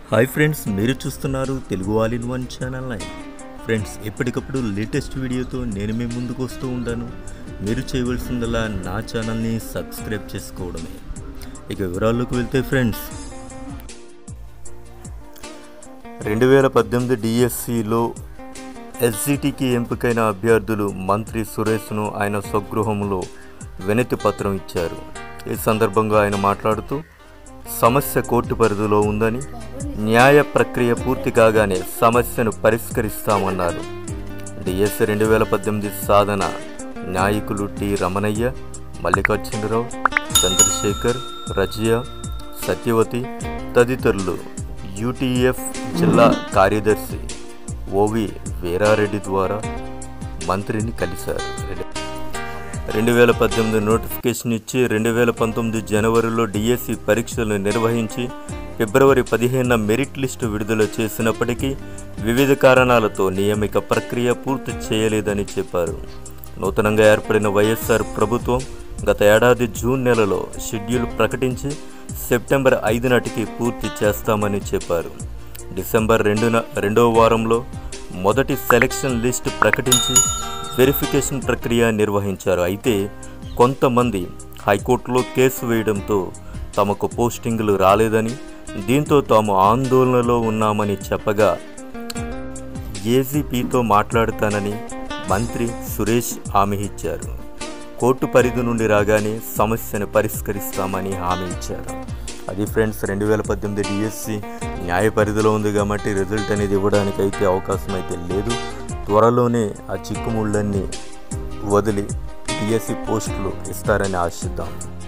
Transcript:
hi friends మీరు చూస్తున్నారు Telugu all in one channel nine friends ఎప్పటికప్పుడు లేటెస్ట్ వీడియోతో నేను మీ ముందుకు వస్తూ ఉంటాను మీరు చేయవలసిందల్లా నా ఛానల్ని సబ్స్క్రైబ్ చేసుకోవడమే ఇక వివరాల్లోకి వెళ్తే ఫ్రెండ్స్ రెండు వేల పద్దెనిమిది డిఎస్సిలో ఎస్జిటికి ఎంపికైన అభ్యర్థులు మంత్రి సురేష్ను ఆయన స్వగృహంలో వినతి పత్రం ఇచ్చారు ఈ సందర్భంగా ఆయన మాట్లాడుతూ సమస్య కోర్టు పరిధిలో ఉందని న్యాయ ప్రక్రియ పూర్తి కాగానే సమస్యను పరిష్కరిస్తామన్నారు డిఎస్సి రెండు వేల పద్దెనిమిది సాధన నాయకులు టి రమణయ్య మల్లికార్జునరావు చంద్రశేఖర్ రజియా సత్యవతి తదితరులు యూటీఎఫ్ జిల్లా కార్యదర్శి ఓవి వీరారెడ్డి ద్వారా మంత్రిని కలిశారు రెండు వేల పద్దెనిమిది నోటిఫికేషన్ ఇచ్చి రెండు వేల పంతొమ్మిది జనవరిలో డిఎస్సి పరీక్షలు నిర్వహించి ఫిబ్రవరి పదిహేనున మెరిట్ లిస్టు విడుదల చేసినప్పటికీ వివిధ కారణాలతో నియామక ప్రక్రియ పూర్తి చేయలేదని చెప్పారు నూతనంగా ఏర్పడిన వైఎస్ఆర్ ప్రభుత్వం గత ఏడాది జూన్ నెలలో షెడ్యూల్ ప్రకటించి సెప్టెంబర్ ఐదు నాటికి పూర్తి చేస్తామని చెప్పారు డిసెంబర్ రెండున రెండవ వారంలో మొదటి సెలక్షన్ లిస్ట్ ప్రకటించి వెరిఫికేషన్ ప్రక్రియ నిర్వహించారు అయితే కొంతమంది హైకోర్టులో కేసు వేయడంతో తమకు పోస్టింగులు రాలేదని దీంతో తాము ఆందోళనలో ఉన్నామని చెప్పగా ఏజీపీతో మాట్లాడుతానని మంత్రి సురేష్ హామీ ఇచ్చారు కోర్టు పరిధి నుండి రాగానే సమస్యను పరిష్కరిస్తామని హామీ ఇచ్చారు అది ఫ్రెండ్స్ రెండు వేల పద్దెనిమిది డిఎస్సి న్యాయ పరిధిలో ఉంది కాబట్టి రిజల్ట్ అనేది ఇవ్వడానికి అయితే అవకాశం అయితే లేదు త్వరలోనే ఆ చిక్కుముళ్ళన్నీ వదిలి డిఎస్సి పోస్టులు ఇస్తారని ఆశిద్దాం